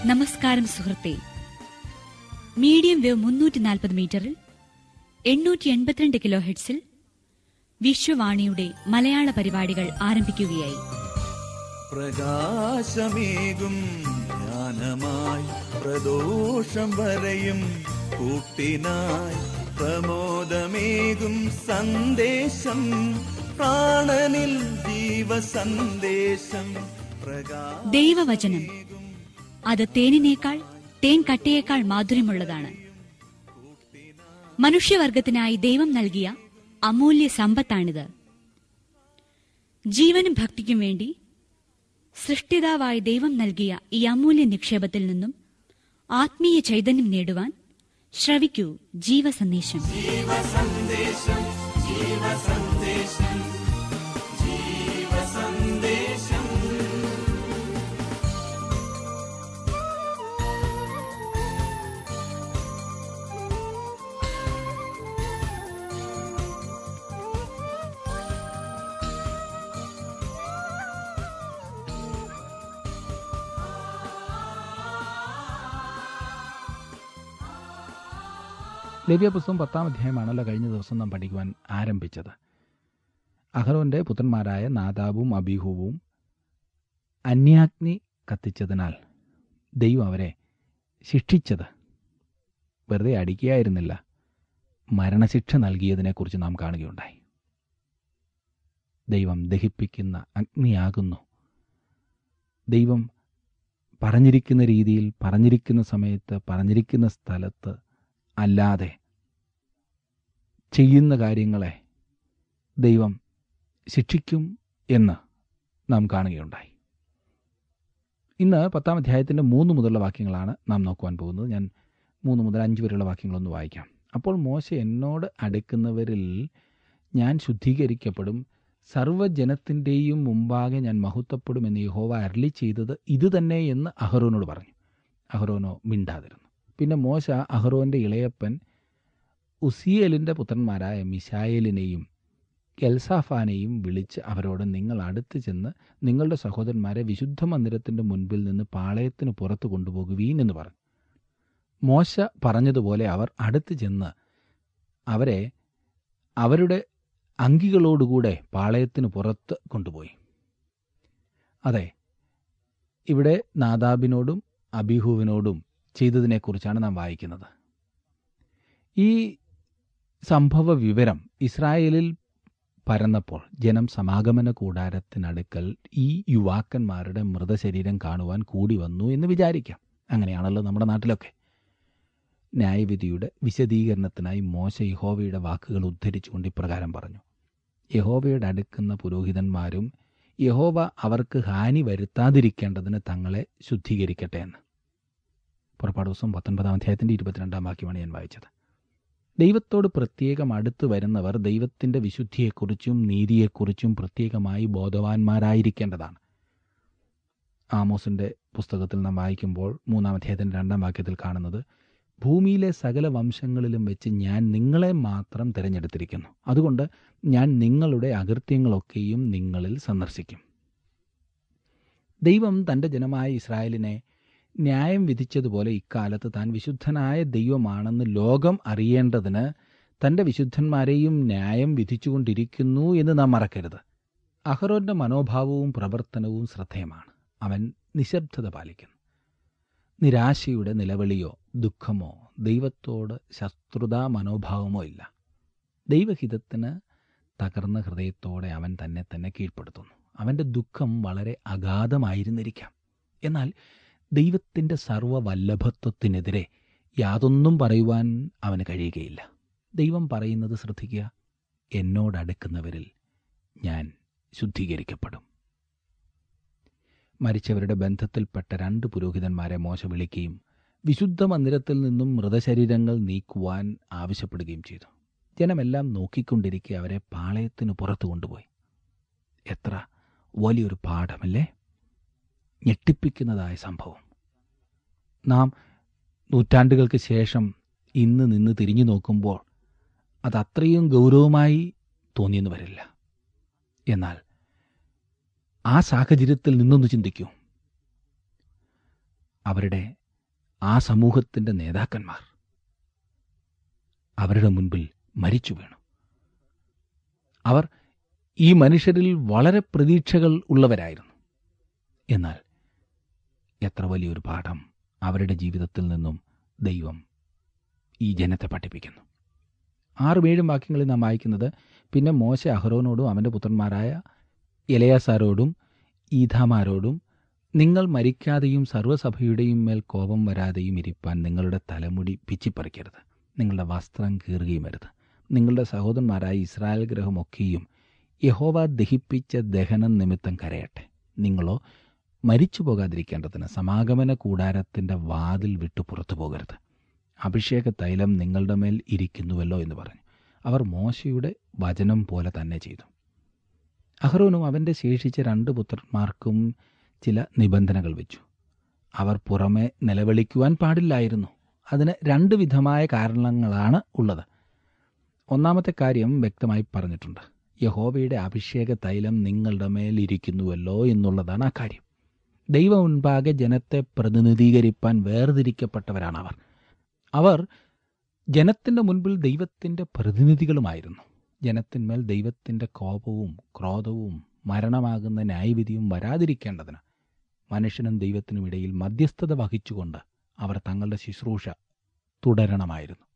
നമസ്കാരം സുഹൃത്തെ medium wave മുന്നൂറ്റി നാൽപ്പത് മീറ്ററിൽ എണ്ണൂറ്റി എൺപത്തിരണ്ട് കിലോ ഹെഡ്സിൽ വിശ്വവാണിയുടെ മലയാള പരിപാടികൾ ആരംഭിക്കുകയായി പ്രകാശമേകും ജ്ഞാനമായി പ്രദോഷം വരയും കൂട്ടിനായി പ്രമോദമേകും സന്ദേശം പ്രാണനിൽ ജീവസന്ദേശം പ്രകാശ ദൈവവചനം അത് തേനിനേക്കാൾ തേൻ കട്ടയേക്കാൾ മാധുര്യമുള്ളതാണ് മനുഷ്യവർഗത്തിനായി ദൈവം നൽകിയ അമൂല്യ സമ്പത്താണിത് ജീവനും ഭക്തിക്കും വേണ്ടി സൃഷ്ടിതാവായ ദൈവം നൽകിയ ഈ അമൂല്യ നിക്ഷേപത്തിൽ നിന്നും ആത്മീയ ചൈതന്യം നേടുവാൻ ശ്രവിക്കൂ ജീവസന്ദേശം ലേവ്യ പുസ്തകം പത്താം അധ്യായമാണല്ലോ കഴിഞ്ഞ ദിവസം നാം പഠിക്കുവാൻ ആരംഭിച്ചത് അഹ്റോന്റെ പുത്രന്മാരായ നാദാബും അബീഹുവും അന്യാഗ്നി കത്തിച്ചതിനാൽ ദൈവം അവരെ ശിക്ഷിച്ചത് വെറുതെ അടിക്കുകയായിരുന്നില്ല മരണശിക്ഷ നൽകിയതിനെക്കുറിച്ച് നാം കാണുകയുണ്ടായി ദൈവം ദഹിപ്പിക്കുന്ന അഗ്നിയാകുന്നു ദൈവം പറഞ്ഞിരിക്കുന്ന രീതിയിൽ പറഞ്ഞിരിക്കുന്ന സമയത്ത് പറഞ്ഞിരിക്കുന്ന സ്ഥലത്ത് അല്ലാതെ ചെയ്യുന്ന കാര്യങ്ങളെ ദൈവം ശിക്ഷിക്കും എന്ന് നാം കാണുകയുണ്ടായി ഇന്ന് പത്താം അധ്യായത്തിൻ്റെ മൂന്ന് മുതലുള്ള വാക്യങ്ങളാണ് നാം നോക്കുവാൻ പോകുന്നത് ഞാൻ മൂന്ന് മുതൽ അഞ്ച് വരെയുള്ള വാക്യങ്ങളൊന്ന് വായിക്കാം അപ്പോൾ മോശ എന്നോട് അടുക്കുന്നവരിൽ ഞാൻ ശുദ്ധീകരിക്കപ്പെടും സർവ്വജനത്തിൻ്റെയും മുമ്പാകെ ഞാൻ മഹത്വപ്പെടും എന്ന് യഹോവ അരളി ചെയ്തത് ഇതുതന്നെ എന്ന് അഹ്റോനോട് പറഞ്ഞു അഹ്റോനോ മിണ്ടാതിരുന്നു പിന്നെ മോശ അഹ്റോന്റെ ഇളയപ്പൻ ഉസിയേലിന്റെ പുത്രന്മാരായ മിശായേലിനെയും എൽസാഫാനെയും വിളിച്ച് അവരോട് നിങ്ങൾ അടുത്ത് ചെന്ന് നിങ്ങളുടെ സഹോദരന്മാരെ വിശുദ്ധ മന്ദിരത്തിന്റെ മുൻപിൽ നിന്ന് പാളയത്തിന് പുറത്തു കൊണ്ടുപോകുവീൻ എന്ന് പറഞ്ഞു മോശ പറഞ്ഞതുപോലെ അവർ അടുത്ത് ചെന്ന് അവരെ അവരുടെ അങ്കികളോടുകൂടെ പാളയത്തിന് പുറത്ത് കൊണ്ടുപോയി അതെ ഇവിടെ നാദാബിനോടും അബിഹുവിനോടും ചെയ്തതിനെക്കുറിച്ചാണ് നാം വായിക്കുന്നത് ഈ സംഭവ വിവരം ഇസ്രായേലിൽ പരന്നപ്പോൾ ജനം സമാഗമന കൂടാരത്തിനടുക്കൽ ഈ യുവാക്കന്മാരുടെ മൃതശരീരം കാണുവാൻ കൂടി വന്നു എന്ന് വിചാരിക്കാം അങ്ങനെയാണല്ലോ നമ്മുടെ നാട്ടിലൊക്കെ ന്യായവിധിയുടെ വിശദീകരണത്തിനായി മോശ യഹോവയുടെ വാക്കുകൾ ഉദ്ധരിച്ചുകൊണ്ട് ഇപ്രകാരം പറഞ്ഞു യഹോവയുടെ അടുക്കുന്ന പുരോഹിതന്മാരും യഹോവ അവർക്ക് ഹാനി വരുത്താതിരിക്കേണ്ടതിന് തങ്ങളെ ശുദ്ധീകരിക്കട്ടെ എന്ന് പുറപ്പാട് ദിവസം പത്തൊൻപതാം അധ്യായത്തിന്റെ ഇരുപത്തിരണ്ടാം വാക്യമാണ് ഞാൻ വായിച്ചത് ദൈവത്തോട് പ്രത്യേകം അടുത്തു വരുന്നവർ ദൈവത്തിന്റെ വിശുദ്ധിയെക്കുറിച്ചും നീതിയെക്കുറിച്ചും പ്രത്യേകമായി ബോധവാന്മാരായിരിക്കേണ്ടതാണ് ആമോസിന്റെ പുസ്തകത്തിൽ നാം വായിക്കുമ്പോൾ മൂന്നാം അധ്യായത്തിന്റെ രണ്ടാം വാക്യത്തിൽ കാണുന്നത് ഭൂമിയിലെ സകല വംശങ്ങളിലും വെച്ച് ഞാൻ നിങ്ങളെ മാത്രം തിരഞ്ഞെടുത്തിരിക്കുന്നു അതുകൊണ്ട് ഞാൻ നിങ്ങളുടെ അകൃത്യങ്ങളൊക്കെയും നിങ്ങളിൽ സന്ദർശിക്കും ദൈവം തന്റെ ജനമായ ഇസ്രായേലിനെ ന്യായം വിധിച്ചതുപോലെ ഇക്കാലത്ത് താൻ വിശുദ്ധനായ ദൈവമാണെന്ന് ലോകം അറിയേണ്ടതിന് തന്റെ വിശുദ്ധന്മാരെയും ന്യായം വിധിച്ചുകൊണ്ടിരിക്കുന്നു എന്ന് നാം മറക്കരുത് അഹ്റോന്റെ മനോഭാവവും പ്രവർത്തനവും ശ്രദ്ധേയമാണ് അവൻ നിശബ്ദത പാലിക്കുന്നു നിരാശയുടെ നിലവിളിയോ ദുഃഖമോ ദൈവത്തോട് ശത്രുതാ മനോഭാവമോ ഇല്ല ദൈവഹിതത്തിന് തകർന്ന ഹൃദയത്തോടെ അവൻ തന്നെ തന്നെ കീഴ്പ്പെടുത്തുന്നു അവൻ്റെ ദുഃഖം വളരെ അഗാധമായിരുന്നിരിക്കാം എന്നാൽ ദൈവത്തിൻ്റെ സർവ്വവല്ലഭത്വത്തിനെതിരെ യാതൊന്നും പറയുവാൻ അവന് കഴിയുകയില്ല ദൈവം പറയുന്നത് ശ്രദ്ധിക്കുക എന്നോടടുക്കുന്നവരിൽ ഞാൻ ശുദ്ധീകരിക്കപ്പെടും മരിച്ചവരുടെ ബന്ധത്തിൽപ്പെട്ട രണ്ട് പുരോഹിതന്മാരെ മോശ വിളിക്കുകയും വിശുദ്ധ മന്ദിരത്തിൽ നിന്നും മൃതശരീരങ്ങൾ നീക്കുവാൻ ആവശ്യപ്പെടുകയും ചെയ്തു ജനമെല്ലാം നോക്കിക്കൊണ്ടിരിക്കെ അവരെ പാളയത്തിന് പുറത്തു കൊണ്ടുപോയി എത്ര വലിയൊരു പാഠമല്ലേ ഞെട്ടിപ്പിക്കുന്നതായ സംഭവം നാം നൂറ്റാണ്ടുകൾക്ക് ശേഷം ഇന്ന് നിന്ന് തിരിഞ്ഞു നോക്കുമ്പോൾ അത് അത്രയും ഗൗരവമായി തോന്നിയെന്ന് വരില്ല എന്നാൽ ആ സാഹചര്യത്തിൽ നിന്നൊന്ന് ചിന്തിക്കൂ അവരുടെ ആ സമൂഹത്തിൻ്റെ നേതാക്കന്മാർ അവരുടെ മുൻപിൽ മരിച്ചു വീണു അവർ ഈ മനുഷ്യരിൽ വളരെ പ്രതീക്ഷകൾ ഉള്ളവരായിരുന്നു എന്നാൽ എത്ര വലിയൊരു പാഠം അവരുടെ ജീവിതത്തിൽ നിന്നും ദൈവം ഈ ജനത്തെ പഠിപ്പിക്കുന്നു ആറും ഏഴും വാക്യങ്ങളിൽ നാം വായിക്കുന്നത് പിന്നെ മോശ അഹ്റോനോടും അവൻ്റെ പുത്രന്മാരായ എലയാസാരോടും ഈഥാമാരോടും നിങ്ങൾ മരിക്കാതെയും സർവ്വസഭയുടെയും മേൽ കോപം വരാതെയും ഇരിപ്പാൻ നിങ്ങളുടെ തലമുടി പിച്ചിപ്പറിക്കരുത് നിങ്ങളുടെ വസ്ത്രം കീറുകയും അരുത് നിങ്ങളുടെ സഹോദരന്മാരായ ഇസ്രായേൽ ഗ്രഹമൊക്കെയും യഹോവ ദഹിപ്പിച്ച ദഹനം നിമിത്തം കരയട്ടെ നിങ്ങളോ മരിച്ചു പോകാതിരിക്കേണ്ടതിന് സമാഗമന കൂടാരത്തിൻ്റെ വാതിൽ വിട്ടു പുറത്തു പോകരുത് അഭിഷേക തൈലം നിങ്ങളുടെ മേൽ ഇരിക്കുന്നുവല്ലോ എന്ന് പറഞ്ഞു അവർ മോശയുടെ വചനം പോലെ തന്നെ ചെയ്തു അഹ്റോനും അവൻ്റെ ശേഷിച്ച രണ്ട് പുത്രന്മാർക്കും ചില നിബന്ധനകൾ വെച്ചു അവർ പുറമെ നിലവിളിക്കുവാൻ പാടില്ലായിരുന്നു അതിന് രണ്ട് വിധമായ കാരണങ്ങളാണ് ഉള്ളത് ഒന്നാമത്തെ കാര്യം വ്യക്തമായി പറഞ്ഞിട്ടുണ്ട് യഹോവയുടെ അഭിഷേക തൈലം നിങ്ങളുടെ മേൽ ഇരിക്കുന്നുവല്ലോ എന്നുള്ളതാണ് ആ കാര്യം ദൈവം മുൻപാകെ ജനത്തെ പ്രതിനിധീകരിപ്പാൻ വേർതിരിക്കപ്പെട്ടവരാണ് അവർ അവർ ജനത്തിൻ്റെ മുൻപിൽ ദൈവത്തിൻ്റെ പ്രതിനിധികളുമായിരുന്നു ജനത്തിന്മേൽ ദൈവത്തിൻ്റെ കോപവും ക്രോധവും മരണമാകുന്ന ന്യായവിധിയും വരാതിരിക്കേണ്ടതിന് മനുഷ്യനും ദൈവത്തിനും ഇടയിൽ മധ്യസ്ഥത വഹിച്ചുകൊണ്ട് അവർ തങ്ങളുടെ ശുശ്രൂഷ തുടരണമായിരുന്നു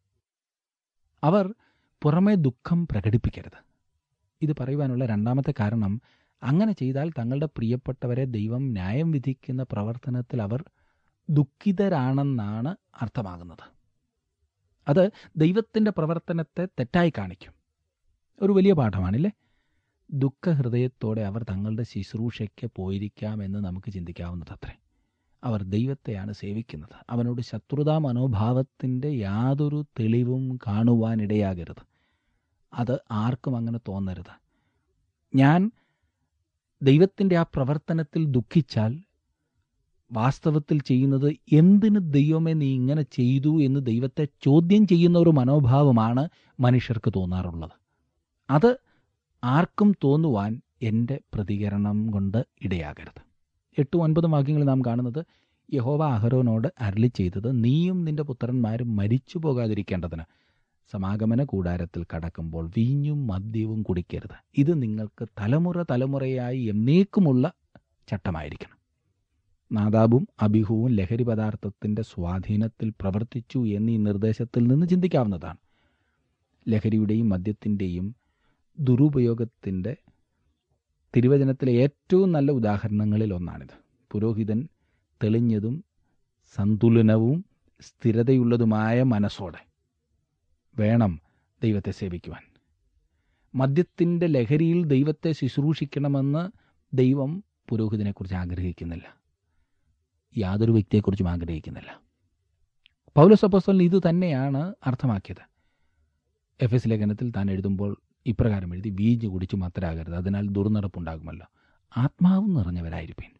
അവർ പുറമേ ദുഃഖം പ്രകടിപ്പിക്കരുത് ഇത് പറയുവാനുള്ള രണ്ടാമത്തെ കാരണം അങ്ങനെ ചെയ്താൽ തങ്ങളുടെ പ്രിയപ്പെട്ടവരെ ദൈവം ന്യായം വിധിക്കുന്ന പ്രവർത്തനത്തിൽ അവർ ദുഃഖിതരാണെന്നാണ് അർത്ഥമാകുന്നത് അത് ദൈവത്തിൻ്റെ പ്രവർത്തനത്തെ തെറ്റായി കാണിക്കും ഒരു വലിയ പാഠമാണില്ലേ ദുഃഖഹൃദയത്തോടെ അവർ തങ്ങളുടെ ശുശ്രൂഷയ്ക്ക് പോയിരിക്കാമെന്ന് നമുക്ക് ചിന്തിക്കാവുന്നതത്രേ അവർ ദൈവത്തെയാണ് സേവിക്കുന്നത് അവനോട് ശത്രുതാ മനോഭാവത്തിൻ്റെ യാതൊരു തെളിവും കാണുവാനിടയാകരുത് അത് ആർക്കും അങ്ങനെ തോന്നരുത് ഞാൻ ദൈവത്തിൻ്റെ ആ പ്രവർത്തനത്തിൽ ദുഃഖിച്ചാൽ വാസ്തവത്തിൽ ചെയ്യുന്നത് എന്തിന് ദൈവമേ നീ ഇങ്ങനെ ചെയ്തു എന്ന് ദൈവത്തെ ചോദ്യം ചെയ്യുന്ന ഒരു മനോഭാവമാണ് മനുഷ്യർക്ക് തോന്നാറുള്ളത് അത് ആർക്കും തോന്നുവാൻ എൻ്റെ പ്രതികരണം കൊണ്ട് ഇടയാകരുത് എട്ടും ഒൻപതും വാക്യങ്ങളിൽ നാം കാണുന്നത് യഹോവ അഹരോനോട് അരളി ചെയ്തത് നീയും നിന്റെ പുത്രന്മാരും മരിച്ചു പോകാതിരിക്കേണ്ടതിന് സമാഗമന കൂടാരത്തിൽ കടക്കുമ്പോൾ വീഞ്ഞും മദ്യവും കുടിക്കരുത് ഇത് നിങ്ങൾക്ക് തലമുറ തലമുറയായി എന്നേക്കുമുള്ള ചട്ടമായിരിക്കണം നാദാബും അബിഹുവും ലഹരി പദാർത്ഥത്തിൻ്റെ സ്വാധീനത്തിൽ പ്രവർത്തിച്ചു എന്നീ നിർദ്ദേശത്തിൽ നിന്ന് ചിന്തിക്കാവുന്നതാണ് ലഹരിയുടെയും മദ്യത്തിൻ്റെയും ദുരുപയോഗത്തിൻ്റെ തിരുവചനത്തിലെ ഏറ്റവും നല്ല ഉദാഹരണങ്ങളിൽ ഒന്നാണിത് പുരോഹിതൻ തെളിഞ്ഞതും സന്തുലനവും സ്ഥിരതയുള്ളതുമായ മനസ്സോടെ വേണം ദൈവത്തെ സേവിക്കുവാൻ മദ്യത്തിൻ്റെ ലഹരിയിൽ ദൈവത്തെ ശുശ്രൂഷിക്കണമെന്ന് ദൈവം പുരോഹിതനെക്കുറിച്ച് ആഗ്രഹിക്കുന്നില്ല യാതൊരു വ്യക്തിയെക്കുറിച്ചും ആഗ്രഹിക്കുന്നില്ല പൗലോസ് അപ്പോസ്തലൻ ഇത് തന്നെയാണ് അർത്ഥമാക്കിയത് എഫ് എസ് ലേഖനത്തിൽ താൻ എഴുതുമ്പോൾ ഇപ്രകാരം എഴുതി വീഞ്ഞ് കുടിച്ചു മത്തരാകരുത് അതിനാൽ ദുർനടപ്പുണ്ടാകുമല്ലോ ആത്മാവ് നിറഞ്ഞവരായിരിക്കും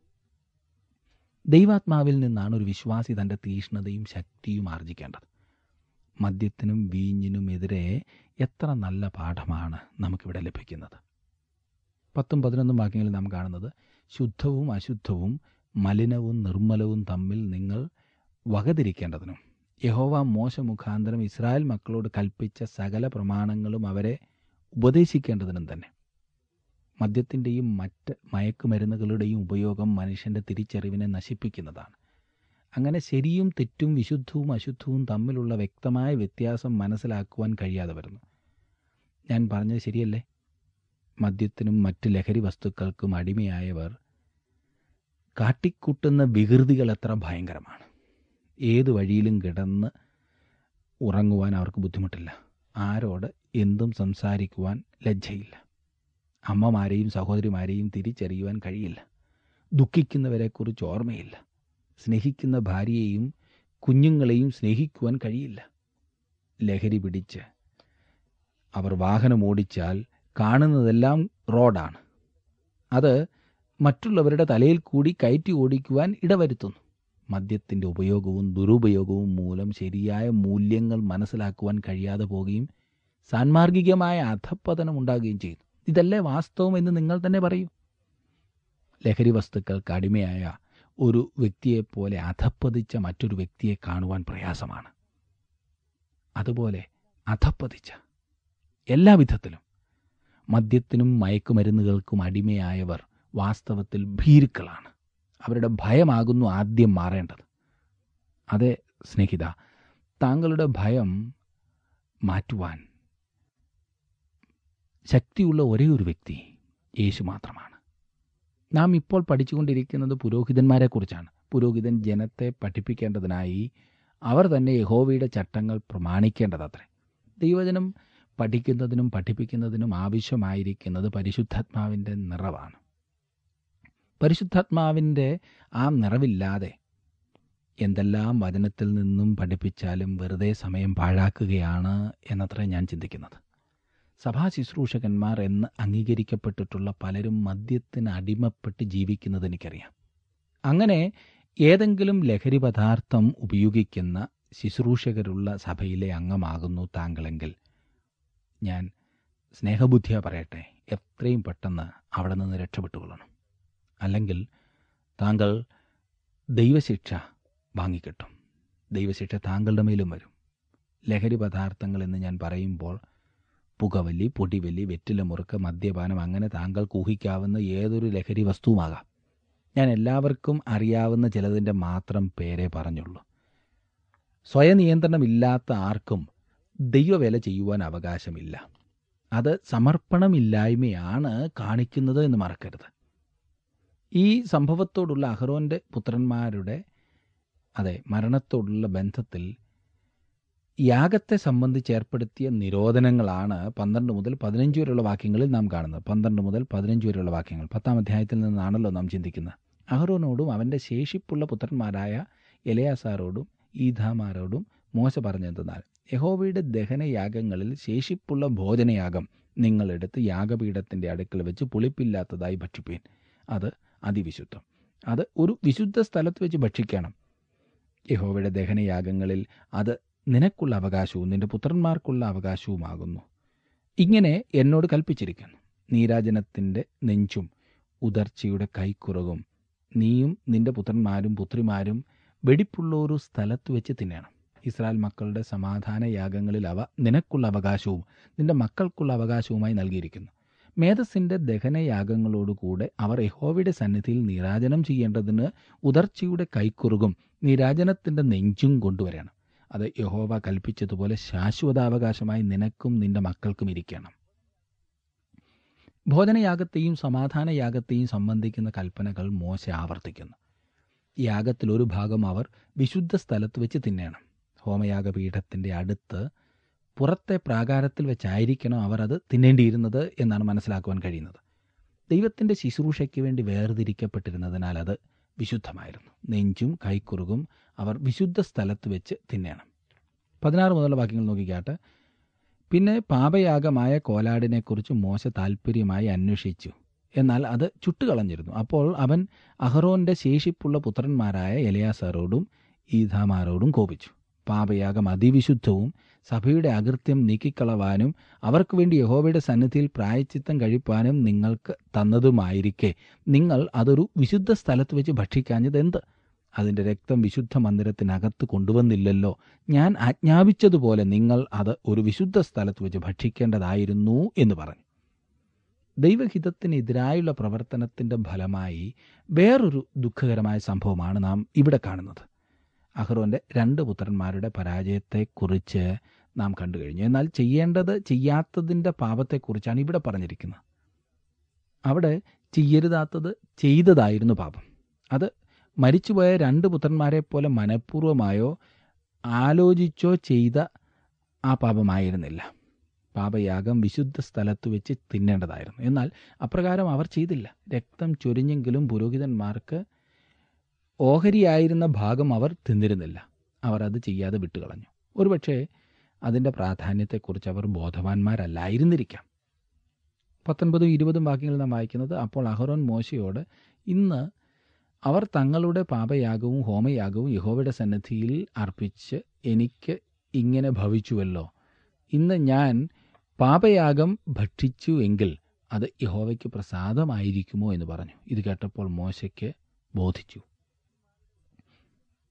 ദൈവാത്മാവിൽ നിന്നാണ് ഒരു വിശ്വാസി തൻ്റെ തീഷ്ണതയും ശക്തിയും ആർജിക്കേണ്ടത് മദ്യത്തിനും വീഞ്ഞിനും എതിരെ എത്ര നല്ല പാഠമാണ് നമുക്കിവിടെ ലഭിക്കുന്നത് പത്തും പതിനൊന്നും വാക്യങ്ങളിൽ നാം കാണുന്നത് ശുദ്ധവും അശുദ്ധവും മലിനവും നിർമ്മലവും തമ്മിൽ നിങ്ങൾ വകതിരിക്കേണ്ടതിനും യഹോവ മോശ മുഖാന്തരം ഇസ്രായേൽ മക്കളോട് കൽപ്പിച്ച സകല പ്രമാണങ്ങളും അവരെ ഉപദേശിക്കേണ്ടതിനും തന്നെ മദ്യത്തിൻ്റെയും മറ്റ് മയക്കുമരുന്നുകളുടെയും ഉപയോഗം മനുഷ്യൻ്റെ തിരിച്ചറിവിനെ നശിപ്പിക്കുന്നതാണ് അങ്ങനെ ശരിയും തെറ്റും വിശുദ്ധവും അശുദ്ധവും തമ്മിലുള്ള വ്യക്തമായ വ്യത്യാസം മനസ്സിലാക്കുവാൻ കഴിയാതെ വരുന്നു ഞാൻ പറഞ്ഞത് ശരിയല്ലേ മദ്യത്തിനും മറ്റ് ലഹരി വസ്തുക്കൾക്കും അടിമയായവർ കാട്ടിക്കൂട്ടുന്ന വികൃതികൾ എത്ര ഭയങ്കരമാണ് ഏത് വഴിയിലും കിടന്ന് ഉറങ്ങുവാൻ അവർക്ക് ബുദ്ധിമുട്ടില്ല ആരോട് എന്തും സംസാരിക്കുവാൻ ലജ്ജയില്ല അമ്മമാരെയും സഹോദരിമാരെയും തിരിച്ചറിയുവാൻ കഴിയില്ല ദുഃഖിക്കുന്നവരെക്കുറിച്ച് ഓർമ്മയില്ല സ്നേഹിക്കുന്ന ഭാര്യയെയും കുഞ്ഞുങ്ങളെയും സ്നേഹിക്കുവാൻ കഴിയില്ല ലഹരി പിടിച്ച് അവർ വാഹനം ഓടിച്ചാൽ കാണുന്നതെല്ലാം റോഡാണ് അത് മറ്റുള്ളവരുടെ തലയിൽ കൂടി കയറ്റി ഓടിക്കുവാൻ ഇടവരുത്തുന്നു മദ്യത്തിൻ്റെ ഉപയോഗവും ദുരുപയോഗവും മൂലം ശരിയായ മൂല്യങ്ങൾ മനസ്സിലാക്കുവാൻ കഴിയാതെ പോവുകയും സാൻമാർഗികമായ അധപ്പതനം ഉണ്ടാകുകയും ചെയ്യുന്നു ഇതല്ലേ വാസ്തവം എന്ന് നിങ്ങൾ തന്നെ പറയൂ ലഹരി വസ്തുക്കൾക്ക് അടിമയായ ഒരു വ്യക്തിയെപ്പോലെ അധപ്പതിച്ച മറ്റൊരു വ്യക്തിയെ കാണുവാൻ പ്രയാസമാണ് അതുപോലെ അധപ്പതിച്ച എല്ലാ വിധത്തിലും മദ്യത്തിനും മയക്കുമരുന്നുകൾക്കും അടിമയായവർ വാസ്തവത്തിൽ ഭീരുക്കളാണ് അവരുടെ ഭയമാകുന്നു ആദ്യം മാറേണ്ടത് അതെ സ്നേഹിത താങ്കളുടെ ഭയം മാറ്റുവാൻ ശക്തിയുള്ള ഒരേ ഒരു വ്യക്തി യേശു മാത്രമാണ് നാം ഇപ്പോൾ പഠിച്ചുകൊണ്ടിരിക്കുന്നത് പുരോഹിതന്മാരെക്കുറിച്ചാണ് പുരോഹിതൻ ജനത്തെ പഠിപ്പിക്കേണ്ടതിനായി അവർ തന്നെ യഹോവയുടെ ചട്ടങ്ങൾ പ്രമാണിക്കേണ്ടതത്രേ ദൈവജനം പഠിക്കുന്നതിനും പഠിപ്പിക്കുന്നതിനും ആവശ്യമായിരിക്കുന്നത് പരിശുദ്ധാത്മാവിൻ്റെ നിറവാണ് പരിശുദ്ധാത്മാവിൻ്റെ ആ നിറവില്ലാതെ എന്തെല്ലാം വചനത്തിൽ നിന്നും പഠിപ്പിച്ചാലും വെറുതെ സമയം പാഴാക്കുകയാണ് എന്നത്രേ ഞാൻ ചിന്തിക്കുന്നത് സഭാ ശുശ്രൂഷകന്മാർ എന്ന് അംഗീകരിക്കപ്പെട്ടിട്ടുള്ള പലരും മദ്യത്തിന് അടിമപ്പെട്ട് ജീവിക്കുന്നത് എനിക്കറിയാം അങ്ങനെ ഏതെങ്കിലും ലഹരി പദാർത്ഥം ഉപയോഗിക്കുന്ന ശുശ്രൂഷകരുള്ള സഭയിലെ അംഗമാകുന്നു താങ്കളെങ്കിൽ ഞാൻ സ്നേഹബുദ്ധിയ പറയട്ടെ എത്രയും പെട്ടെന്ന് അവിടെ നിന്ന് രക്ഷപ്പെട്ടുകൊള്ളണം അല്ലെങ്കിൽ താങ്കൾ ദൈവശിക്ഷ വാങ്ങിക്കിട്ടും ദൈവശിക്ഷ താങ്കളുടെ മേലും വരും ലഹരി പദാർത്ഥങ്ങൾ എന്ന് ഞാൻ പറയുമ്പോൾ പുകവലി പൊടിവലി വെറ്റില മുറുക്ക് മദ്യപാനം അങ്ങനെ താങ്കൾക്ക് ഊഹിക്കാവുന്ന ഏതൊരു ലഹരി വസ്തുവുമാകാം ഞാൻ എല്ലാവർക്കും അറിയാവുന്ന ചിലതിൻ്റെ മാത്രം പേരെ പറഞ്ഞുള്ളൂ സ്വയനിയന്ത്രണമില്ലാത്ത ആർക്കും ദൈവവേല ചെയ്യുവാൻ അവകാശമില്ല അത് സമർപ്പണമില്ലായ്മയാണ് കാണിക്കുന്നത് എന്ന് മറക്കരുത് ഈ സംഭവത്തോടുള്ള അഹ്റോൻ്റെ പുത്രന്മാരുടെ അതെ മരണത്തോടുള്ള ബന്ധത്തിൽ യാഗത്തെ സംബന്ധിച്ച് ഏർപ്പെടുത്തിയ നിരോധനങ്ങളാണ് പന്ത്രണ്ട് മുതൽ പതിനഞ്ച് വരെയുള്ള വാക്യങ്ങളിൽ നാം കാണുന്നത് പന്ത്രണ്ട് മുതൽ പതിനഞ്ച് വരെയുള്ള വാക്യങ്ങൾ പത്താം അധ്യായത്തിൽ നിന്നാണല്ലോ നാം ചിന്തിക്കുന്നത് അഹ്റോനോടും അവൻ്റെ ശേഷിപ്പുള്ള പുത്രന്മാരായ എലയാസാറോടും ഈധാമാരോടും മോശ പറഞ്ഞെന്തെന്നാൽ യഹോവയുടെ ദഹനയാഗങ്ങളിൽ ശേഷിപ്പുള്ള ഭോജനയാഗം നിങ്ങളെടുത്ത് യാഗപീഠത്തിൻ്റെ അടുക്കൽ വെച്ച് പുളിപ്പില്ലാത്തതായി ഭക്ഷിപ്പീൻ അത് അതിവിശുദ്ധം അത് ഒരു വിശുദ്ധ സ്ഥലത്ത് വെച്ച് ഭക്ഷിക്കണം യഹോവയുടെ ദഹനയാഗങ്ങളിൽ അത് നിനക്കുള്ള അവകാശവും നിന്റെ പുത്രന്മാർക്കുള്ള അവകാശവുമാകുന്നു ഇങ്ങനെ എന്നോട് കൽപ്പിച്ചിരിക്കുന്നു നീരാജനത്തിൻ്റെ നെഞ്ചും ഉദർച്ചയുടെ കൈക്കുറകും നീയും നിന്റെ പുത്രന്മാരും പുത്രിമാരും വെടിപ്പുള്ള ഒരു സ്ഥലത്ത് വെച്ച് തിന്നണം ഇസ്രായേൽ മക്കളുടെ സമാധാന യാഗങ്ങളിൽ അവ നിനക്കുള്ള അവകാശവും നിന്റെ മക്കൾക്കുള്ള അവകാശവുമായി നൽകിയിരിക്കുന്നു മേധസ്സിൻ്റെ ദഹനയാഗങ്ങളോടുകൂടെ അവർ യഹോവയുടെ സന്നിധിയിൽ നീരാജനം ചെയ്യേണ്ടതിന് ഉദർച്ചയുടെ കൈക്കുറുകും നീരാജനത്തിൻ്റെ നെഞ്ചും കൊണ്ടുവരണം അത് യഹോവ കൽപ്പിച്ചതുപോലെ ശാശ്വതാവകാശമായി നിനക്കും നിന്റെ മക്കൾക്കും ഇരിക്കണം ഭോജനയാഗത്തെയും സമാധാനയാഗത്തെയും സംബന്ധിക്കുന്ന കൽപ്പനകൾ മോശ ആവർത്തിക്കുന്നു യാഗത്തിൽ ഒരു ഭാഗം അവർ വിശുദ്ധ സ്ഥലത്ത് വെച്ച് തിന്നണം ഹോമയാഗപീഠത്തിൻ്റെ അടുത്ത് പുറത്തെ പ്രാകാരത്തിൽ വെച്ചായിരിക്കണം അവർ അത് തിന്നേണ്ടിയിരുന്നത് എന്നാണ് മനസ്സിലാക്കുവാൻ കഴിയുന്നത് ദൈവത്തിൻ്റെ ശുശ്രൂഷയ്ക്ക് വേണ്ടി വേർതിരിക്കപ്പെട്ടിരുന്നതിനാൽ അത് വിശുദ്ധമായിരുന്നു നെഞ്ചും കൈക്കുറുകും അവർ വിശുദ്ധ സ്ഥലത്ത് വെച്ച് തിന്നണം പതിനാറ് മുതലുള്ള വാക്യങ്ങൾ നോക്കിക്കാട്ട് പിന്നെ പാപയാഗമായ കോലാടിനെക്കുറിച്ച് മോശ താല്പര്യമായി അന്വേഷിച്ചു എന്നാൽ അത് ചുട്ടുകളഞ്ഞിരുന്നു അപ്പോൾ അവൻ അഹ്റോന്റെ ശേഷിപ്പുള്ള പുത്രന്മാരായ എലയാസാറോടും ഈധാമാരോടും കോപിച്ചു പാപയാഗം അതിവിശുദ്ധവും സഭയുടെ അകൃത്യം നീക്കിക്കളവാനും അവർക്ക് വേണ്ടി യഹോവയുടെ സന്നിധിയിൽ പ്രായച്ചിത്തം കഴിപ്പാനും നിങ്ങൾക്ക് തന്നതുമായിരിക്കെ നിങ്ങൾ അതൊരു വിശുദ്ധ സ്ഥലത്ത് വെച്ച് ഭക്ഷിക്കാഞ്ഞത് എന്ത് അതിൻ്റെ രക്തം വിശുദ്ധ മന്ദിരത്തിനകത്ത് കൊണ്ടുവന്നില്ലല്ലോ ഞാൻ ആജ്ഞാപിച്ചതുപോലെ നിങ്ങൾ അത് ഒരു വിശുദ്ധ സ്ഥലത്ത് വെച്ച് ഭക്ഷിക്കേണ്ടതായിരുന്നു എന്ന് പറഞ്ഞു ദൈവഹിതത്തിനെതിരായുള്ള പ്രവർത്തനത്തിൻ്റെ ഫലമായി വേറൊരു ദുഃഖകരമായ സംഭവമാണ് നാം ഇവിടെ കാണുന്നത് അഹ്റോന്റെ രണ്ട് പുത്രന്മാരുടെ പരാജയത്തെക്കുറിച്ച് നാം കണ്ടു കഴിഞ്ഞു എന്നാൽ ചെയ്യേണ്ടത് ചെയ്യാത്തതിൻ്റെ പാപത്തെക്കുറിച്ചാണ് ഇവിടെ പറഞ്ഞിരിക്കുന്നത് അവിടെ ചെയ്യരുതാത്തത് ചെയ്തതായിരുന്നു പാപം അത് മരിച്ചുപോയ രണ്ട് പുത്രന്മാരെ പോലെ മനഃപൂർവമായോ ആലോചിച്ചോ ചെയ്ത ആ പാപമായിരുന്നില്ല പാപയാഗം വിശുദ്ധ സ്ഥലത്ത് വെച്ച് തിന്നേണ്ടതായിരുന്നു എന്നാൽ അപ്രകാരം അവർ ചെയ്തില്ല രക്തം ചൊരിഞ്ഞെങ്കിലും പുരോഹിതന്മാർക്ക് ഓഹരിയായിരുന്ന ഭാഗം അവർ തിന്നിരുന്നില്ല അവർ അത് ചെയ്യാതെ വിട്ടുകളഞ്ഞു ഒരുപക്ഷെ അതിൻ്റെ പ്രാധാന്യത്തെക്കുറിച്ച് അവർ ബോധവാന്മാരല്ലായിരുന്നിരിക്കാം പത്തൊൻപതും ഇരുപതും വാക്യങ്ങൾ നാം വായിക്കുന്നത് അപ്പോൾ അഹറോൻ മോശയോട് ഇന്ന് അവർ തങ്ങളുടെ പാപയാഗവും ഹോമയാഗവും യഹോവയുടെ സന്നിധിയിൽ അർപ്പിച്ച് എനിക്ക് ഇങ്ങനെ ഭവിച്ചുവല്ലോ ഇന്ന് ഞാൻ പാപയാഗം ഭക്ഷിച്ചു എങ്കിൽ അത് യഹോവയ്ക്ക് പ്രസാദമായിരിക്കുമോ എന്ന് പറഞ്ഞു ഇത് കേട്ടപ്പോൾ മോശയ്ക്ക് ബോധിച്ചു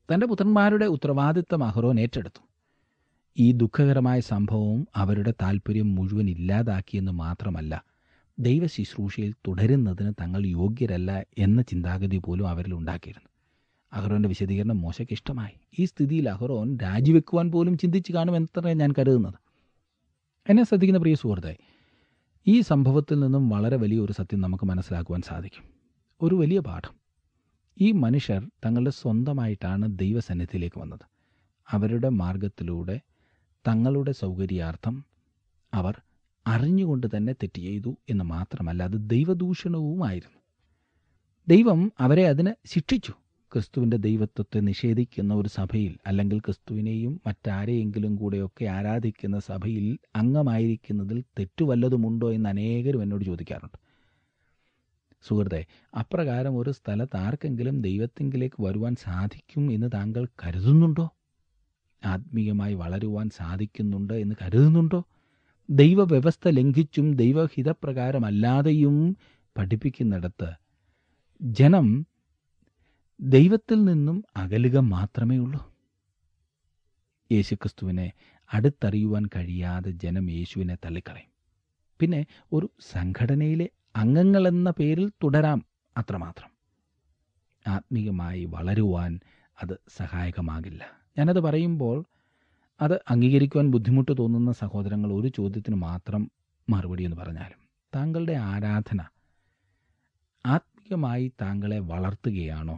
തൻ്റെ പുത്രന്മാരുടെ ഉത്തരവാദിത്തം അഹ്റോൻ ഏറ്റെടുത്തു ഈ ദുഃഖകരമായ സംഭവവും അവരുടെ താല്പര്യം മുഴുവൻ ഇല്ലാതാക്കിയെന്ന് മാത്രമല്ല ദൈവ ശുശ്രൂഷയിൽ തുടരുന്നതിന് തങ്ങൾ യോഗ്യരല്ല എന്ന ചിന്താഗതി പോലും അവരിൽ ഉണ്ടാക്കിയിരുന്നു അഹ്റോന്റെ വിശദീകരണം മോശയ്ക്ക് ഇഷ്ടമായി ഈ സ്ഥിതിയിൽ അഹ്റോൻ രാജിവെക്കുവാൻ പോലും ചിന്തിച്ച് കാണുമെന്നത്ര ഞാൻ കരുതുന്നത് എന്നെ ശ്രദ്ധിക്കുന്ന പ്രിയ സുഹൃത്തെ ഈ സംഭവത്തിൽ നിന്നും വളരെ വലിയ ഒരു സത്യം നമുക്ക് മനസ്സിലാക്കുവാൻ സാധിക്കും ഒരു വലിയ പാഠം ഈ മനുഷ്യർ തങ്ങളുടെ സ്വന്തമായിട്ടാണ് ദൈവസന്നിധിയിലേക്ക് വന്നത് അവരുടെ മാർഗത്തിലൂടെ തങ്ങളുടെ സൗകര്യാർത്ഥം അവർ അറിഞ്ഞുകൊണ്ട് തന്നെ തെറ്റ് ചെയ്തു എന്ന് മാത്രമല്ല അത് ദൈവദൂഷണവുമായിരുന്നു ദൈവം അവരെ അതിന് ശിക്ഷിച്ചു ക്രിസ്തുവിൻ്റെ ദൈവത്വത്തെ നിഷേധിക്കുന്ന ഒരു സഭയിൽ അല്ലെങ്കിൽ ക്രിസ്തുവിനെയും മറ്റാരെയെങ്കിലും കൂടെയൊക്കെ ആരാധിക്കുന്ന സഭയിൽ അംഗമായിരിക്കുന്നതിൽ തെറ്റു വല്ലതുമുണ്ടോ എന്ന് അനേകരും എന്നോട് ചോദിക്കാറുണ്ട് സുഹൃത്തെ അപ്രകാരം ഒരു സ്ഥലത്ത് ആർക്കെങ്കിലും ദൈവത്തിങ്കിലേക്ക് വരുവാൻ സാധിക്കും എന്ന് താങ്കൾ കരുതുന്നുണ്ടോ ആത്മീയമായി വളരുവാൻ സാധിക്കുന്നുണ്ട് എന്ന് കരുതുന്നുണ്ടോ ദൈവവ്യവസ്ഥ ലംഘിച്ചും ദൈവഹിതപ്രകാരമല്ലാതെയും പഠിപ്പിക്കുന്നിടത്ത് ജനം ദൈവത്തിൽ നിന്നും അകലുക മാത്രമേ ഉള്ളൂ യേശുക്രിസ്തുവിനെ അടുത്തറിയുവാൻ കഴിയാതെ ജനം യേശുവിനെ തള്ളിക്കളയും പിന്നെ ഒരു സംഘടനയിലെ അംഗങ്ങളെന്ന പേരിൽ തുടരാം അത്രമാത്രം ആത്മീയമായി വളരുവാൻ അത് സഹായകമാകില്ല ഞാനത് പറയുമ്പോൾ അത് അംഗീകരിക്കുവാൻ ബുദ്ധിമുട്ട് തോന്നുന്ന സഹോദരങ്ങൾ ഒരു ചോദ്യത്തിന് മാത്രം മറുപടി എന്ന് പറഞ്ഞാലും താങ്കളുടെ ആരാധന ആത്മീയമായി താങ്കളെ വളർത്തുകയാണോ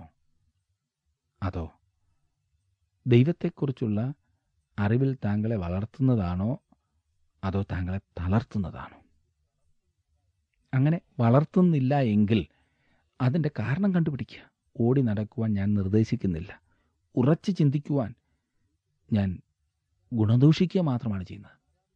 അതോ ദൈവത്തെക്കുറിച്ചുള്ള അറിവിൽ താങ്കളെ വളർത്തുന്നതാണോ അതോ താങ്കളെ തളർത്തുന്നതാണോ അങ്ങനെ വളർത്തുന്നില്ല എങ്കിൽ അതിൻ്റെ കാരണം കണ്ടുപിടിക്കുക ഓടി നടക്കുവാൻ ഞാൻ നിർദ്ദേശിക്കുന്നില്ല ഉറച്ചു ചിന്തിക്കുവാൻ ഞാൻ ഗുണദൂഷിക്കുക മാത്രമാണ് ചെയ്യുന്നത്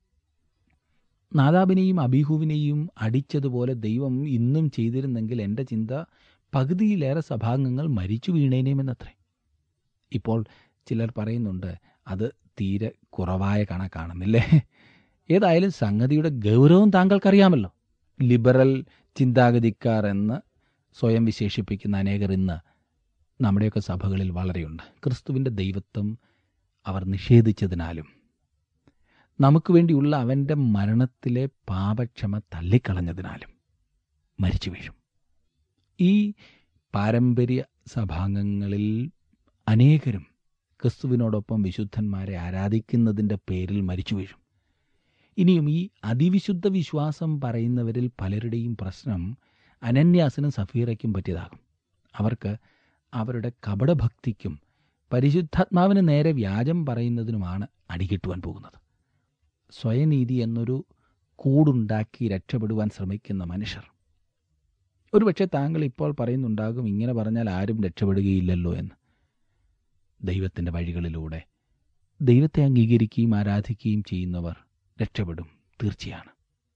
നാദാബിനെയും അബീഹുവിനെയും അടിച്ചതുപോലെ ദൈവം ഇന്നും ചെയ്തിരുന്നെങ്കിൽ എൻ്റെ ചിന്ത പകുതിയിലേറെ സഭാംഗങ്ങൾ മരിച്ചു വീണേനേമെന്നത്രേ ഇപ്പോൾ ചിലർ പറയുന്നുണ്ട് അത് തീരെ കുറവായ കണക്കാണെന്നില്ലേ ഏതായാലും സംഗതിയുടെ ഗൗരവം താങ്കൾക്കറിയാമല്ലോ ലിബറൽ ചിന്താഗതിക്കാർ എന്ന് സ്വയം വിശേഷിപ്പിക്കുന്ന അനേകർ ഇന്ന് നമ്മുടെയൊക്കെ സഭകളിൽ വളരെയുണ്ട് ക്രിസ്തുവിൻ്റെ ദൈവത്വം അവർ നിഷേധിച്ചതിനാലും നമുക്ക് വേണ്ടിയുള്ള അവൻ്റെ മരണത്തിലെ പാപക്ഷമ തള്ളിക്കളഞ്ഞതിനാലും മരിച്ചു വീഴും ഈ പാരമ്പര്യ സഭാംഗങ്ങളിൽ അനേകരും ക്രിസ്തുവിനോടൊപ്പം വിശുദ്ധന്മാരെ ആരാധിക്കുന്നതിൻ്റെ പേരിൽ മരിച്ചു വീഴും ഇനിയും ഈ അതിവിശുദ്ധ വിശ്വാസം പറയുന്നവരിൽ പലരുടെയും പ്രശ്നം അനന്യാസിനും സഫീറയ്ക്കും പറ്റിയതാകും അവർക്ക് അവരുടെ കപടഭക്തിക്കും പരിശുദ്ധാത്മാവിന് നേരെ വ്യാജം പറയുന്നതിനുമാണ് അടികിട്ടുവാൻ പോകുന്നത് സ്വയനീതി എന്നൊരു കൂടുണ്ടാക്കി രക്ഷപ്പെടുവാൻ ശ്രമിക്കുന്ന മനുഷ്യർ ഒരുപക്ഷെ താങ്കൾ ഇപ്പോൾ പറയുന്നുണ്ടാകും ഇങ്ങനെ പറഞ്ഞാൽ ആരും രക്ഷപ്പെടുകയില്ലല്ലോ എന്ന് ദൈവത്തിൻ്റെ വഴികളിലൂടെ ദൈവത്തെ അംഗീകരിക്കുകയും ആരാധിക്കുകയും ചെയ്യുന്നവർ രക്ഷപ്പെടും തീർച്ചയാണ്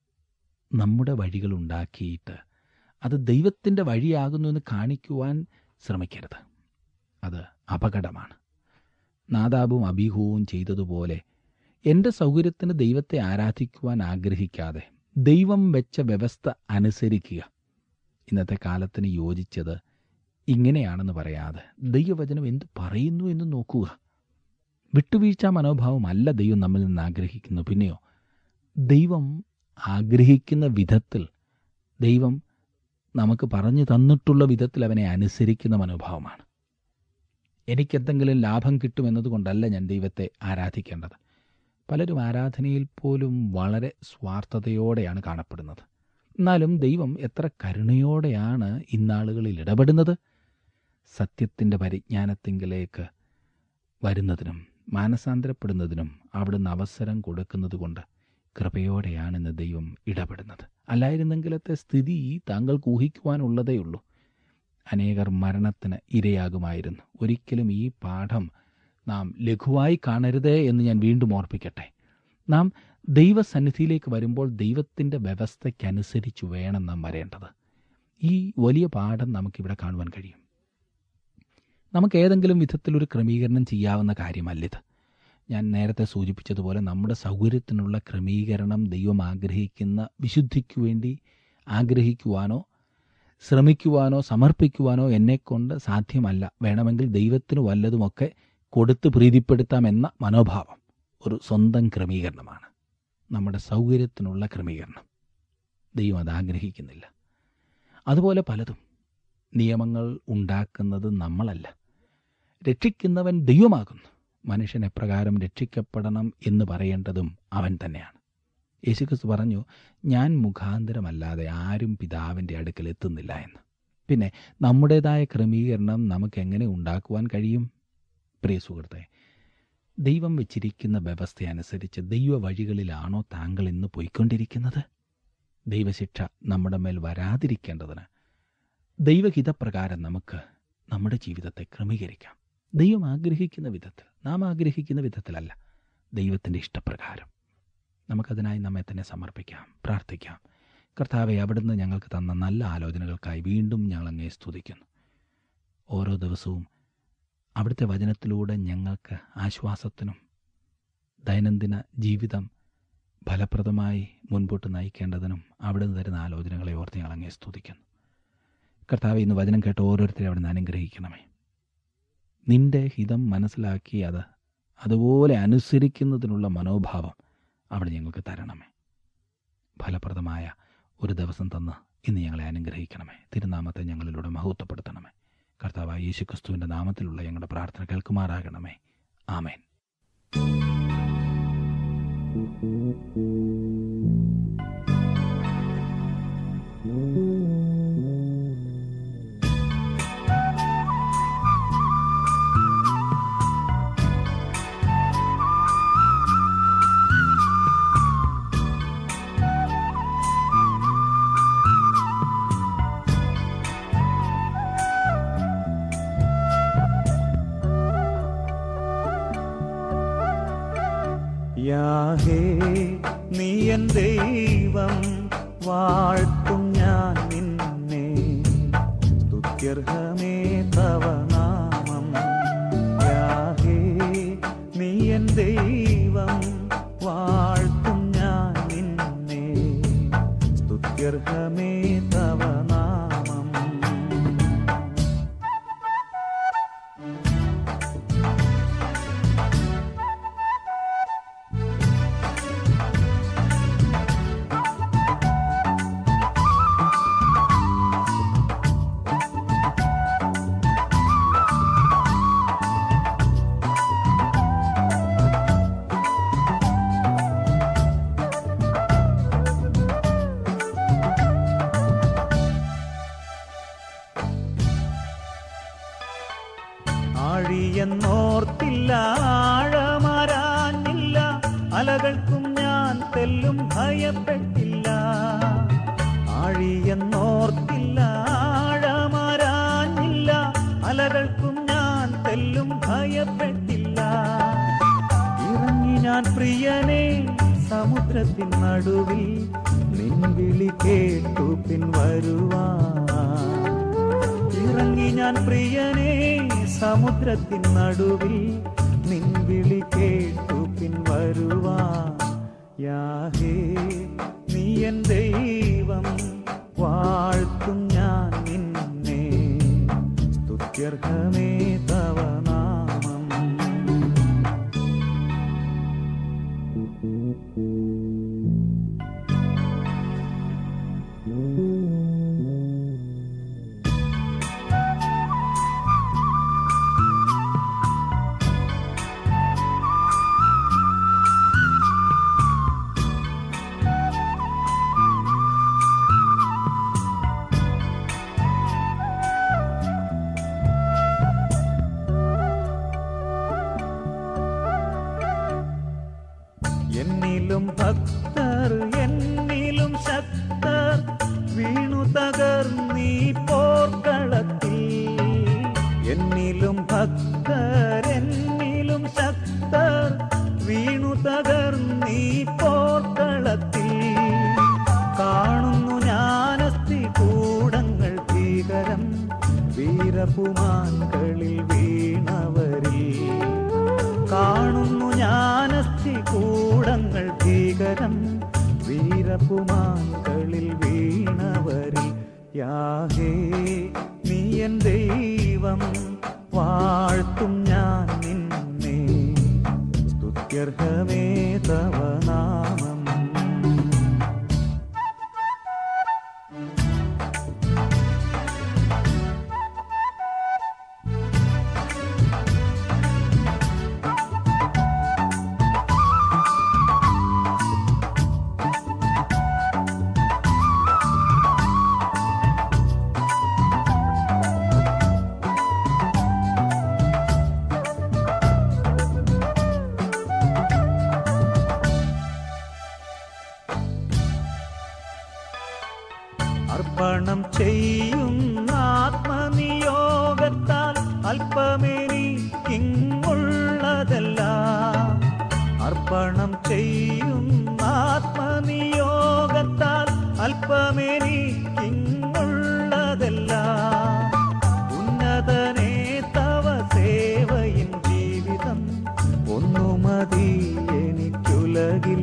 നമ്മുടെ വഴികൾ ഉണ്ടാക്കിയിട്ട് അത് ദൈവത്തിൻ്റെ വഴിയാകുന്നു എന്ന് കാണിക്കുവാൻ ശ്രമിക്കരുത് അത് അപകടമാണ് നാദാബും അബീഹുവും ചെയ്തതുപോലെ എൻ്റെ സൗകര്യത്തിന് ദൈവത്തെ ആരാധിക്കുവാൻ ആഗ്രഹിക്കാതെ ദൈവം വെച്ച വ്യവസ്ഥ അനുസരിക്കുക ഇന്നത്തെ കാലത്തിന് യോജിച്ചത് ഇങ്ങനെയാണെന്ന് പറയാതെ ദൈവവചനം എന്ത് പറയുന്നു എന്ന് നോക്കുക വിട്ടുവീഴ്ച മനോഭാവമല്ല ദൈവം നമ്മിൽ നിന്ന് ആഗ്രഹിക്കുന്നു പിന്നെയോ ദൈവം ആഗ്രഹിക്കുന്ന വിധത്തിൽ ദൈവം നമുക്ക് പറഞ്ഞു തന്നിട്ടുള്ള വിധത്തിൽ അവനെ അനുസരിക്കുന്ന മനോഭാവമാണ് എനിക്കെന്തെങ്കിലും ലാഭം കിട്ടുമെന്നതുകൊണ്ടല്ല ഞാൻ ദൈവത്തെ ആരാധിക്കേണ്ടത് പലരും ആരാധനയിൽ പോലും വളരെ സ്വാർത്ഥതയോടെയാണ് കാണപ്പെടുന്നത് എന്നാലും ദൈവം എത്ര കരുണയോടെയാണ് ഇന്നാളുകളിൽ ഇടപെടുന്നത് സത്യത്തിൻ്റെ പരിജ്ഞാനത്തിങ്കിലേക്ക് വരുന്നതിനും മാനസാന്തരപ്പെടുന്നതിനും അവിടുന്ന് അവസരം കൊടുക്കുന്നത് കൊണ്ട് കൃപയോടെയാണ് ഇന്ന് ദൈവം ഇടപെടുന്നത് അല്ലായിരുന്നെങ്കിലത്തെ സ്ഥിതി താങ്കൾക്ക് ഊഹിക്കുവാനുള്ളതേയുള്ളൂ അനേകർ മരണത്തിന് ഇരയാകുമായിരുന്നു ഒരിക്കലും ഈ പാഠം നാം ലഘുവായി കാണരുതേ എന്ന് ഞാൻ വീണ്ടും ഓർപ്പിക്കട്ടെ നാം ദൈവസന്നിധിയിലേക്ക് വരുമ്പോൾ ദൈവത്തിൻ്റെ വ്യവസ്ഥയ്ക്കനുസരിച്ച് വേണം നാം വരേണ്ടത് ഈ വലിയ പാഠം നമുക്കിവിടെ കാണുവാൻ കഴിയും നമുക്ക് ഏതെങ്കിലും വിധത്തിലൊരു ക്രമീകരണം ചെയ്യാവുന്ന കാര്യമല്ലിത് ഞാൻ നേരത്തെ സൂചിപ്പിച്ചതുപോലെ നമ്മുടെ സൗകര്യത്തിനുള്ള ക്രമീകരണം ദൈവം ആഗ്രഹിക്കുന്ന വിശുദ്ധിക്കു വേണ്ടി ആഗ്രഹിക്കുവാനോ ശ്രമിക്കുവാനോ സമർപ്പിക്കുവാനോ എന്നെക്കൊണ്ട് സാധ്യമല്ല വേണമെങ്കിൽ ദൈവത്തിന് വല്ലതുമൊക്കെ കൊടുത്ത് പ്രീതിപ്പെടുത്താമെന്ന മനോഭാവം ഒരു സ്വന്തം ക്രമീകരണമാണ് നമ്മുടെ സൗകര്യത്തിനുള്ള ക്രമീകരണം ദൈവം അത് ആഗ്രഹിക്കുന്നില്ല അതുപോലെ പലതും നിയമങ്ങൾ ഉണ്ടാക്കുന്നത് നമ്മളല്ല രക്ഷിക്കുന്നവൻ ദൈവമാകുന്നു മനുഷ്യൻ എപ്രകാരം രക്ഷിക്കപ്പെടണം എന്ന് പറയേണ്ടതും അവൻ തന്നെയാണ് യേശുക്രിസ്തു പറഞ്ഞു ഞാൻ മുഖാന്തരമല്ലാതെ ആരും പിതാവിൻ്റെ അടുക്കൽ എത്തുന്നില്ല എന്ന് പിന്നെ നമ്മുടേതായ ക്രമീകരണം നമുക്ക് എങ്ങനെ ഉണ്ടാക്കുവാൻ കഴിയും പ്രിയ സുഹൃത്തെ ദൈവം വെച്ചിരിക്കുന്ന വ്യവസ്ഥ അനുസരിച്ച് ദൈവ വഴികളിലാണോ താങ്കൾ ഇന്ന് പോയിക്കൊണ്ടിരിക്കുന്നത് ദൈവശിക്ഷ നമ്മുടെ മേൽ വരാതിരിക്കേണ്ടതിന് ദൈവഹിതപ്രകാരം നമുക്ക് നമ്മുടെ ജീവിതത്തെ ക്രമീകരിക്കാം ദൈവം ആഗ്രഹിക്കുന്ന വിധത്തിൽ നാം ആഗ്രഹിക്കുന്ന വിധത്തിലല്ല ദൈവത്തിൻ്റെ ഇഷ്ടപ്രകാരം നമുക്കതിനായി നമ്മെ തന്നെ സമർപ്പിക്കാം പ്രാർത്ഥിക്കാം കർത്താവെ അവിടുന്ന് ഞങ്ങൾക്ക് തന്ന നല്ല ആലോചനകൾക്കായി വീണ്ടും ഞങ്ങൾ അങ്ങേ സ്തുതിക്കുന്നു ഓരോ ദിവസവും അവിടുത്തെ വചനത്തിലൂടെ ഞങ്ങൾക്ക് ആശ്വാസത്തിനും ദൈനംദിന ജീവിതം ഫലപ്രദമായി മുൻപോട്ട് നയിക്കേണ്ടതിനും അവിടുന്ന് തരുന്ന ആലോചനകളെ ഓർത്ത് ഞങ്ങൾ അങ്ങേ സ്തുതിക്കുന്നു കർത്താവ് ഇന്ന് വചനം കേട്ട് ഓരോരുത്തരെ അവിടുന്ന് അനുഗ്രഹിക്കണമേ നിന്റെ ഹിതം മനസ്സിലാക്കി അത് അതുപോലെ അനുസരിക്കുന്നതിനുള്ള മനോഭാവം അവിടെ ഞങ്ങൾക്ക് തരണമേ ഫലപ്രദമായ ഒരു ദിവസം തന്ന് ഇന്ന് ഞങ്ങളെ അനുഗ്രഹിക്കണമേ തിരുനാമത്തെ ഞങ്ങളിലൂടെ മഹത്വപ്പെടുത്തണമേ കർത്താവായ യേശു ക്രിസ്തുവിൻ്റെ നാമത്തിലുള്ള ഞങ്ങളുടെ പ്രാർത്ഥന കേൾക്കുമാറാകണമേ ആമേൻ യാഹേ നീ എൻ ദൈവം വാഴ്ത്തും ഞാൻ നിന്നെ തുത്യർഹമേ തവ നാമം യാഹേ നീ എൻ ദൈവം വാഴ്ത്തും ഞാൻ നിന്നെ സ്തുത്യർഹമേ തവ നാമം ആഴിയെന്നോർത്തില്ല ആഴമാരാഞ്ഞില്ല അലകൾക്കും ഞാൻ തെല്ലും ഭയപ്പെട്ടില്ല ആഴിയെന്നോർത്തില്ല ആഴമാരാഞ്ഞില്ല അലകൾക്കും ഞാൻ തെല്ലും ഭയപ്പെട്ടില്ല ഇറങ്ങി ഞാൻ പ്രിയനെ സമുദ്രത്തിൻ നടുവിൽ നിൻവിളി കേട്ടു പിൻവരുവാൻ ഇറങ്ങി ഞാൻ പ്രിയനെ സമുദ്രത്തിൻ നടുവിൽ നിൻവിളി കേട്ടു പിൻവരുവാ യാഹേ നീ എൻ ദൈവം വാഴ്ത്തും ഞാൻ നിന്നെ സ്തുത്യർഹമേ തവ നാമം എന്നിലും ഭക്തർ എന്നിലും ശക്തർ വീണു തകർന്നീ പോർക്കളത്തിൽ എന്നിലും ഭക്തർ എന്നിലും ശക്തർ വീണു തകർന്നീ പോർക്കളത്തിൽ കാണുന്നു ഞാനസ്ഥി കൂടങ്ങൾ ഭീകരം വീരപുമാൻകളിൽ വീണവരിൽ കാണുന്നു ഞാനസ്ഥി കൂടങ്ങൾ ഭീകരം വീരപുമാൻകളിൽ വീണവരിൽ യാഹേ നീ എൻ ദൈവം വാഴ്ത്തും ഞാൻ നിന്നെ അല്പമെനിക്കിങ്ങുള്ളതെല്ലാം അർപ്പണം ചെയ്യും ആത്മനിയോഗത്താൽ അല്പമെനിക്കിങ്ങുള്ളതെല്ലാം ഉന്നതനേ തവ സേവയിൻ ജീവിതം ഒന്നു മതി എനിക്കുലകിൽ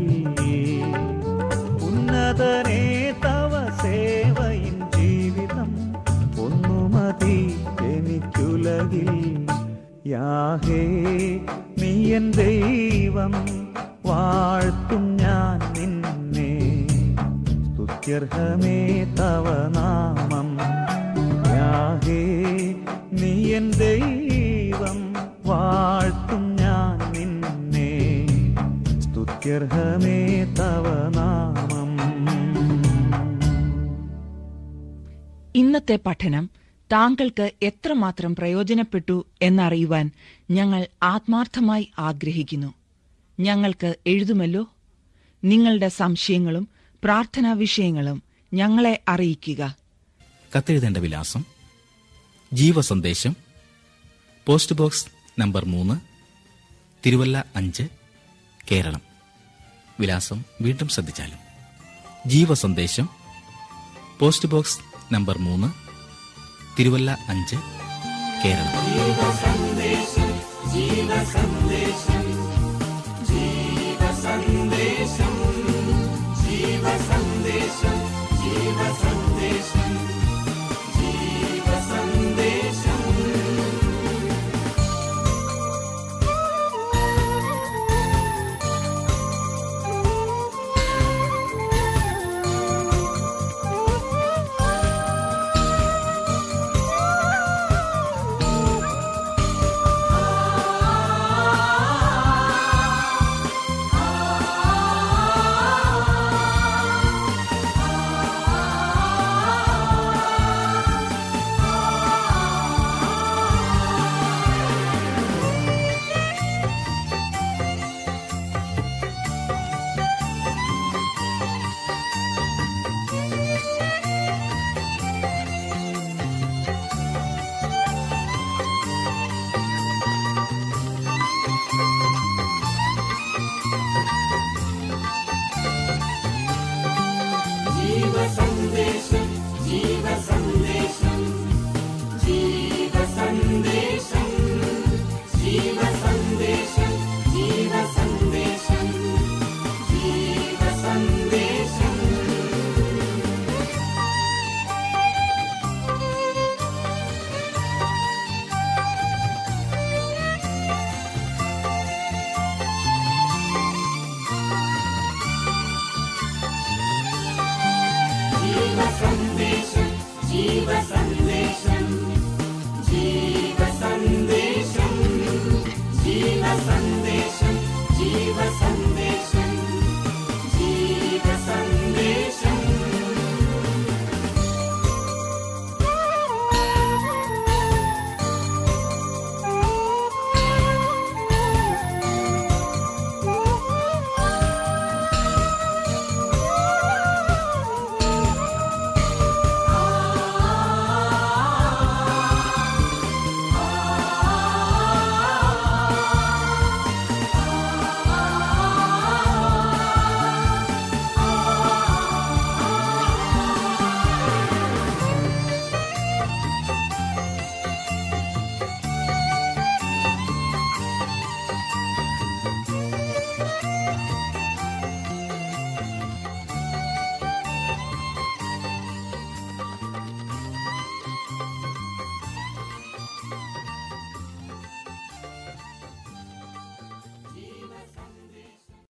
ഉന്നതനേ തവ സേവയിൻ ജീവിതം ഒന്നു മതി എനിക്കുലകിൽ യാഹേ നീ എൻ ദൈവം വാഴ്ത്തും ഞാൻ നിന്നെ സ്തുത്യർഹമേ തവ നാമം യാഹേ നീ എൻ ദൈവം വാഴ്ത്തും ഞാൻ നിന്നെ സ്തുത്യർഹമേ തവ നാമം ഇന്നത്തെ പഠനം താങ്കൾക്ക് എത്രമാത്രം പ്രയോജനപ്പെട്ടു എന്നറിയുവാൻ ഞങ്ങൾ ആത്മാർത്ഥമായി ആഗ്രഹിക്കുന്നു ഞങ്ങൾക്ക് എഴുതുമല്ലോ നിങ്ങളുടെ സംശയങ്ങളും പ്രാർത്ഥനാ വിഷയങ്ങളും ഞങ്ങളെ അറിയിക്കുക കത്തെഴുതേണ്ട വിലാസം ജീവസന്ദേശം പോസ്റ്റ് ബോക്സ് നമ്പർ മൂന്ന് തിരുവല്ല അഞ്ച് കേരളം വിലാസം വീണ്ടും ശ്രദ്ധിച്ചാലും ജീവസന്ദേശം പോസ്റ്റ് ബോക്സ് നമ്പർ മൂന്ന് തിരുവല്ല അഞ്ച് കേരളം